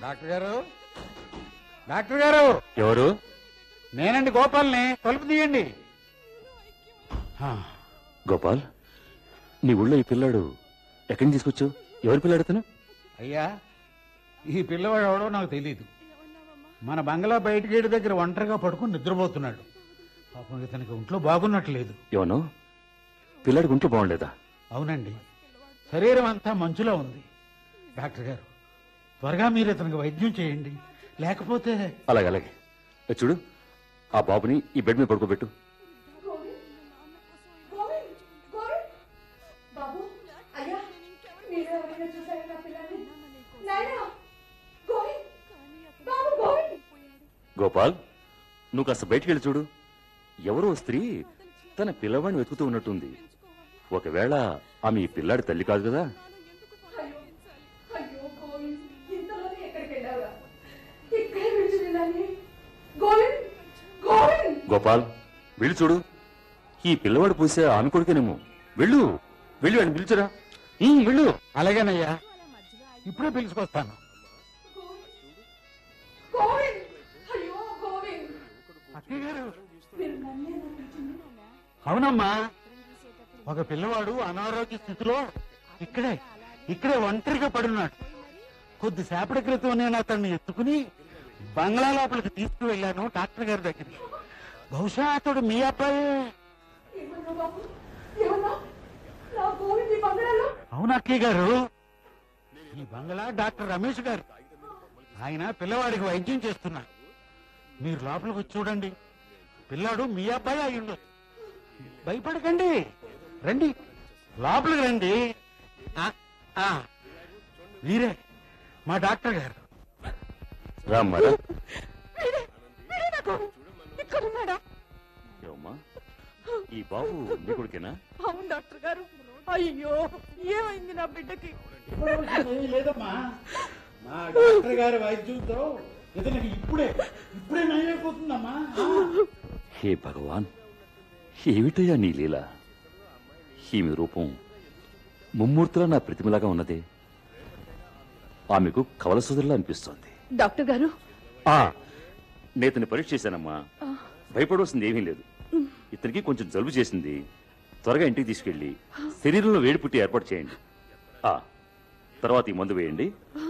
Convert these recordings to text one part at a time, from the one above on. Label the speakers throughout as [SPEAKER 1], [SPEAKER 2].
[SPEAKER 1] Doctor గారు doctor గారు
[SPEAKER 2] ఎవరు
[SPEAKER 1] నేనండి గోపాల్ని తలుపు తీయండి ఆ,
[SPEAKER 2] గోపాల్ నీ ఊళ్ళో ఈ పిల్లాడు ఎక్కడి నుంచి తీసుకొచ్చావు ఎవరి పిల్లాడు అతను
[SPEAKER 1] అయ్యా ఈ పిల్లవాడు ఎవడో నాకు తెలియదు మన బంగ్లా బయట గేటు దగ్గర ఒంటరిగా పడుకుని నిద్రపోతున్నాడు పాపం ఇతనికి ఒంట్లో బాగున్నట్లేదు
[SPEAKER 2] ఏమను పిల్లాడి గుంట్లో బాగుండలేదా
[SPEAKER 1] అవునండి శరీరం అంతా మంచులో ఉంది డాక్టర్ గారు త్వరగా మీరు ఇతనికి వైద్యం చేయండి లేకపోతే
[SPEAKER 2] అలాగే అలాగే ఏ చూడు ఆ బాబుని ఈ బెడ్ మీద పడుకోబెట్టు
[SPEAKER 3] గోవింద్ గోవింద్ గోవింద్ బాబు అయ్యా మీరు ఎవరైనా చూసారా నా పిల్లల్ని నాయనా గోవింద్ బాబు గోవింద్
[SPEAKER 2] గోపాల్ నువ్వు కాస్త బయటికి వెళ్ళి చూడు ఎవరో స్త్రీ తన పిల్లవాడిని వెతుకుతూ ఉన్నట్టుంది ఒకవేళ ఆమె ఈ పిల్లాడి తల్లి కాదు కదా
[SPEAKER 3] అయ్యో అయ్యో గోవింద్ ఇంతలోనే ఎక్కడికి వెళ్ళావురా ఇక్కడే విడిచి వెళ్ళాలి గోవింద్ గోవింద్
[SPEAKER 2] గోపాల్ వెళ్ళి చూడు ఈ పిల్లవాడు పూసే ఆమె కొడుకేనేమో వెళ్ళు వెళ్ళి వాడిని పిలిచురా ఉమ్, వెళ్ళు
[SPEAKER 1] అలాగేనయ్యా ఇప్పుడే పిలుచుకొస్తాను
[SPEAKER 3] గోవింద్ అయ్యో గోవింద్
[SPEAKER 1] అక్కయ్య గారు
[SPEAKER 3] మీరు నన్నేనా పిలిచింది
[SPEAKER 1] అవునమ్మా ఒక పిల్లవాడు అనారోగ్య స్థితిలో ఇక్కడే ఇక్కడే ఒంటరిగా పడున్నాడు కొద్దిసేపటి క్రితం నేను అతన్ని ఎత్తుకుని బంగ్లా లోపలికి తీసుకువెళ్ళాను డాక్టర్ గారి దగ్గరికి బహుశా అతడు మీ అబ్బాయి
[SPEAKER 3] ఏమన్నా బాబు ఏమన్నా నా గోవింద్ ఈ బంగారాలో
[SPEAKER 1] అవును అక్కయ్య గారు ఈ బంగ్లా డాక్టర్ రమేష్ గారు ఆయన పిల్లవాడికి వైద్యం చేస్తున్నారు మీరు లోపలికి వచ్చి చూడండి పిల్లాడు మీ అబ్బాయి అయి ఉండొచ్చు భయపడకండి రండి లోపలికి రండి ఆ, ఆ, వీరే మా డాక్టర్ గారు
[SPEAKER 2] రామ్మారా
[SPEAKER 3] ఇక్కడ ఉన్నాడా
[SPEAKER 2] ఏమమ్మా ఈ బాబు నీ కొడుకేనా
[SPEAKER 3] అవును డాక్టర్ గారు అయ్యో ఏమైంది నా బిడ్డకి
[SPEAKER 1] లేదమ్మా మా డాక్టర్ గారి వైద్యంతో ఇతనికి ఇప్పుడే ఇప్పుడే నయమైపోతుందమ్మా
[SPEAKER 2] హే భగవాన్ ఏమిటయ్యా నీ లీల ఈమె రూపం ముమ్మూర్తులా నా ప్రతిమలాగా ఉన్నదే ఆమెకు కవల సుధుల్లా అనిపిస్తోంది
[SPEAKER 3] డాక్టర్ గారు
[SPEAKER 2] ఆ నేతని పరీక్ష చేశానమ్మా భయపడవలసింది ఏమీ లేదు ఇతనికి కొంచెం జలుబు చేసింది త్వరగా ఇంటికి తీసుకెళ్లి శరీరంలో వేడి పుట్టి ఏర్పాటు చేయండి ఆ తర్వాత ఈ మందు వేయండి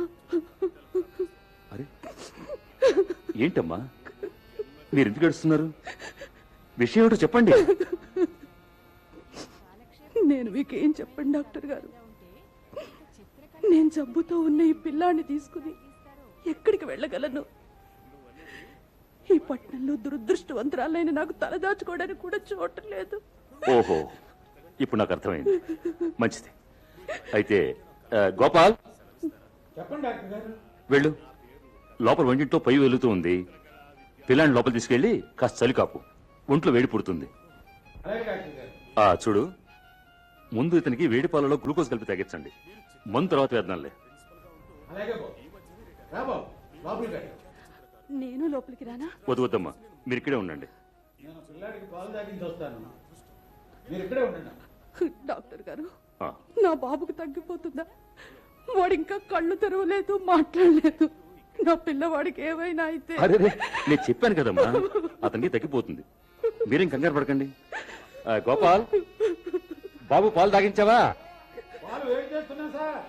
[SPEAKER 2] అరే ఏంటమ్మా మీరు ఎందుకు ఏడుస్తున్నారు విషయం ఏమిటో చెప్పండి
[SPEAKER 4] నేను మీకేం చెప్పండి డాక్టర్ గారు నేను జబ్బుతో ఉన్న ఈ పిల్లాన్ని తీసుకుని ఎక్కడికి వెళ్ళగలను ఈ పట్టణంలో దురదృష్టవంతురాలైన నాకు తలదాచుకోవడానికి కూడా చోటు లేదు
[SPEAKER 2] ఓహో ఇప్పుడు నాకు అర్థమైంది మంచిది అయితే ఆ, గోపాల్
[SPEAKER 1] చెప్పండి డాక్టర్ గారు
[SPEAKER 2] వెళ్ళు లోపల వంటింట్లో పై వెలుగుతూ ఉంది పిల్లాన్ని లోపల తీసుకెళ్లి కాస్త చలి కాపు ఒంట్లో వేడి పుడుతుంది
[SPEAKER 1] అలాగే డాక్టర్ గారు
[SPEAKER 2] ఆ చూడు ముందు ఇతనికి వేడి పాలలో గ్లూకోజ్ కలిపి తగ్గించండి మందు తర్వాత వేద్దాంలే
[SPEAKER 1] అలాగే బాబు రా బాబు లోపలికి రండి.
[SPEAKER 4] నేను లోపలికి రానా
[SPEAKER 2] వద్దు వద్దమ్మా మీరు ఇక్కడే ఉండండి
[SPEAKER 1] నేను పిల్లాడికి పాలు తాగించి వస్తాను మీరు ఇక్కడే ఉండండి
[SPEAKER 4] డాక్టర్ గారు
[SPEAKER 2] ఆ,
[SPEAKER 4] నా బాబుకు తగ్గిపోతుందా వాడు ఇంకా కళ్ళు తెరవలేదు మాట్లాడలేదు నా పిల్లవాడికి ఏమైనా అయితే
[SPEAKER 2] అరే రే, నేను చెప్పాను కదమ్మా అతనికి తగ్గిపోతుంది మీరేం కంగారు పడకండి ఆ, గోపాల్ బాబు పాలు తాగించావా
[SPEAKER 1] పాలు వేడి చేస్తున్నా సార్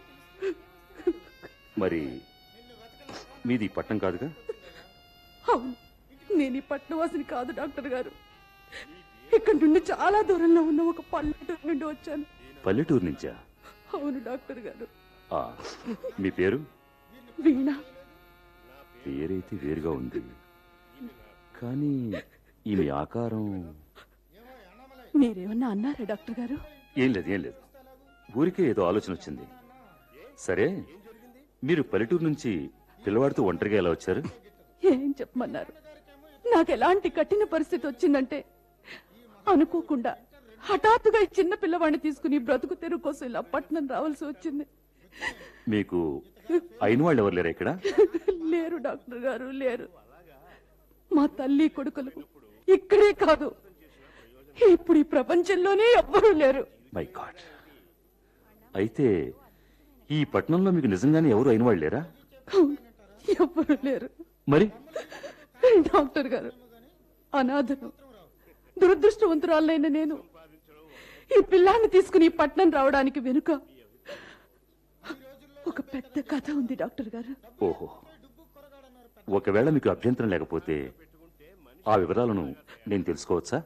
[SPEAKER 2] మరి మీది ఈ పట్టణం కాదుగా
[SPEAKER 4] అవును నేను ఈ పట్నవాసిని కాదు డాక్టర్ గారు ఇక్కడి నుండి చాలా దూరంలో ఉన్న ఒక పల్లెటూరు నుండి వచ్చాను
[SPEAKER 2] పల్లెటూరు నుంచా
[SPEAKER 4] అవును డాక్టర్ గారు
[SPEAKER 2] ఆ, మీ పేరు
[SPEAKER 4] వీణ
[SPEAKER 2] పేరైతే వేరుగా ఉంది కానీ ఈమె ఆకారం
[SPEAKER 4] మీరేమన్నా అన్నారా డాక్టర్ గారు
[SPEAKER 2] ఏం లేదు ఏం లేదు ఊరికే ఏదో ఆలోచన వచ్చింది సరే మీరు పల్లెటూరు నుంచి పిల్లవాడితో ఒంటరిగా ఎలా వచ్చారు
[SPEAKER 4] ఏం చెప్పమన్నారు నాకు ఎలాంటి కఠిన పరిస్థితి వచ్చిందంటే అనుకోకుండా హఠాత్తుగా ఈ చిన్న పిల్లవాడిని తీసుకుని బ్రతుకు తెరువు కోసం ఇలా పట్నం రావాల్సి వచ్చింది
[SPEAKER 2] మీకు అయిన వాళ్ళు ఎవరు లేరా ఇక్కడ
[SPEAKER 4] లేరు డాక్టర్ గారు లేరు మా తల్లి కొడుకులు ఇక్కడే కాదు ఇప్పుడు ఈ ప్రపంచంలోనే ఎవ్వరూ లేరు
[SPEAKER 2] మై గాడ్ అయితే ఈ పట్టణంలో మీకు నిజంగానే ఎవరు అయిన వాళ్ళు లేరా
[SPEAKER 4] అవును ఎవ్వరు లేరు
[SPEAKER 2] మరి
[SPEAKER 4] డాక్టర్ గారు అనాథను దురదృష్టవంతురాలైన నేను ఈ పిల్లాన్ని తీసుకుని ఈ పట్నం రావడానికి వెనుక ఒక పెద్ద కథ ఉంది డాక్టర్ గారు
[SPEAKER 2] ఓహో ఒకవేళ మీకు అభ్యంతరం లేకపోతే ఆ వివరాలను నేను తెలుసుకోవచ్చా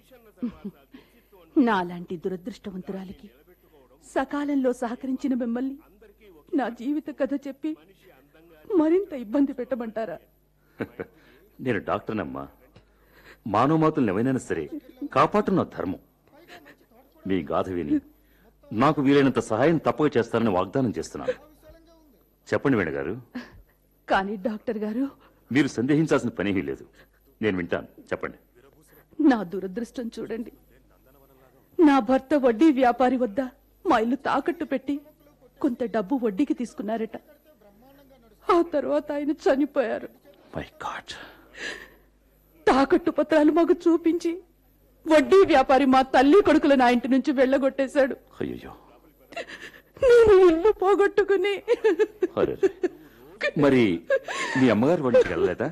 [SPEAKER 4] నాలాంటి దురదృష్టవంతురాలికి సకాలంలో సహకరించిన మిమ్మల్ని నా జీవిత కథ చెప్పి మరింత ఇబ్బంది పెట్టమంటారా
[SPEAKER 2] నేను డాక్టర్నమ్మా మానవ మాతులను ఎవరైనా సరే కాపాడటం నా ధర్మం మీ గాథ విని నాకు వీలైనంత సహాయం తప్పక చేస్తానని వాగ్దానం చేస్తున్నాను చెప్పండి వేణ గారు
[SPEAKER 4] కానీ డాక్టర్ గారు
[SPEAKER 2] మీరు సందేహించాల్సిన పనేమీ లేదు నేను వింటాను చెప్పండి
[SPEAKER 4] నా దురదృష్టం చూడండి నా భర్త వడ్డీ వ్యాపారి వద్ద మా ఇల్లు తాకట్టు పెట్టి కొంత డబ్బు వడ్డీకి తీసుకున్నారట ఆ తర్వాత ఆయన చనిపోయారు
[SPEAKER 2] మై గాడ్
[SPEAKER 4] తాకట్టు పత్రాలు మాకు చూపించి వడ్డీ వ్యాపారి మా తల్లి కొడుకుల నా ఇంటి నుంచి వెళ్ళగొట్టేశాడు
[SPEAKER 2] అయ్యో
[SPEAKER 4] నేను ఇల్లు పోగొట్టుకుని
[SPEAKER 2] అరే మరి మీ అమ్మగారు వంటికి వెళ్ళలేదా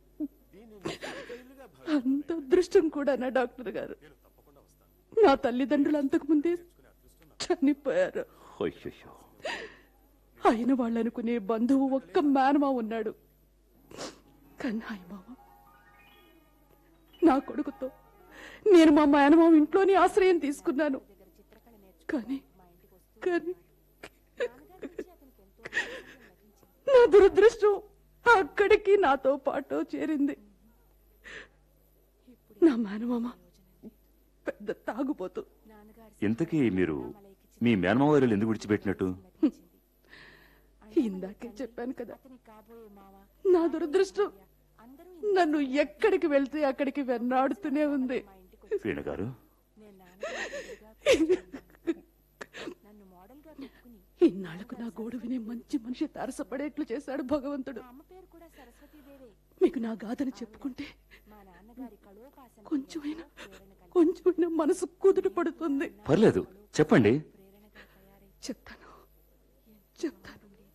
[SPEAKER 4] అంత అదృష్టం కూడా నా డాక్టర్ గారు నా తల్లిదండ్రులు అంతకు ముందే చనిపోయారు
[SPEAKER 2] అయ్యో
[SPEAKER 4] ఆయన వాళ్ళనుకునే బంధువు ఒక్క మేనమా ఉన్నాడు కన్నాయి మామ నా కొడుకుతో నేను మా మేనమామ ఇంట్లోని ఆశ్రయం తీసుకున్నాను కానీ కానీ నా దురదృష్టం అక్కడికి నాతో పాటు చేరింది నా మేనమామ పెద్ద తాగుపోతూ
[SPEAKER 2] ఇంతకీ మీరు మీ మేనమావారు ఎందుకు విడిచిపెట్టినట్టు
[SPEAKER 4] ఇందాకే చెప్పాను కదా నా దురదృష్టం నన్ను ఎక్కడికి వెళ్తే అక్కడికి వెన్నాడుతూనే ఉంది
[SPEAKER 2] వీణ గారు
[SPEAKER 4] ఇన్నాళ్లకు నా గోడు వినే మంచి మనిషి తారసపడేట్లు చేశాడు భగవంతుడు మీకు నా గాథను చెప్పుకుంటే కొంచెమైనా కొంచెమైనా మనసు కుదుట పడుతుంది
[SPEAKER 2] పర్లేదు చెప్పండి
[SPEAKER 4] చెప్తాను చెప్తాను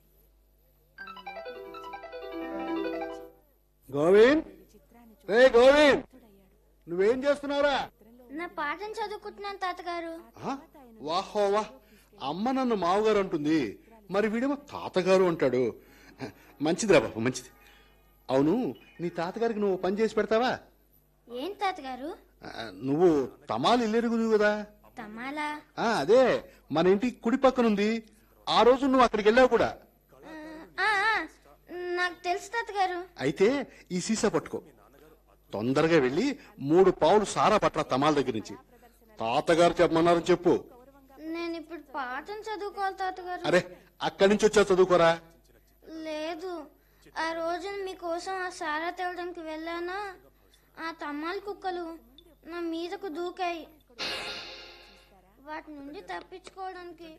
[SPEAKER 5] గోవింద్ రే గోవింద్ నువ్వేం చేస్తున్నావురా
[SPEAKER 6] నా పాఠం చదువుకుంటున్నాను తాతగారు
[SPEAKER 5] ఆ? వాహో వాహ్ అమ్మ నన్ను మావగారు అంటుంది మరి వీడేమో తాతగారు అంటాడు మంచిదిరా బాబు మంచిది అవును నీ తాతగారికి నువ్వు పని చేసి పెడతావా
[SPEAKER 6] ఏం తాతగారు
[SPEAKER 5] ఆ, నువ్వు తమాలు ఇల్లెరుగుదు కదా
[SPEAKER 6] తమాలా
[SPEAKER 5] ఆ, అదే మన ఇంటి కుడి పక్కనుంది ఆ రోజు నువ్వు అక్కడికి వెళ్ళావు కూడా
[SPEAKER 6] ఆ, ఆ, నాకు తెలుసు తాతగారు
[SPEAKER 5] అయితే ఈ సీసా పట్టుకో తొందరగా వెళ్ళి మూడు పావులు సారా పట్ల తమాల దగ్గర నుంచి తాతగారు చెప్పమన్నారని చెప్పు
[SPEAKER 6] నేను ఇప్పుడు పాఠం చదువుకోవాలి తాతగారు
[SPEAKER 5] అరే అక్కడి నుంచి వచ్చా చదువుకోరా
[SPEAKER 6] లేదు ఆ రోజు మీకోసం ఆ సారా తేవడానికి వెళ్ళానా ఆ తమ్మాలి కుక్కలు నా మీదకు దూకాయి వాటి నుండి తప్పించుకోవడానికి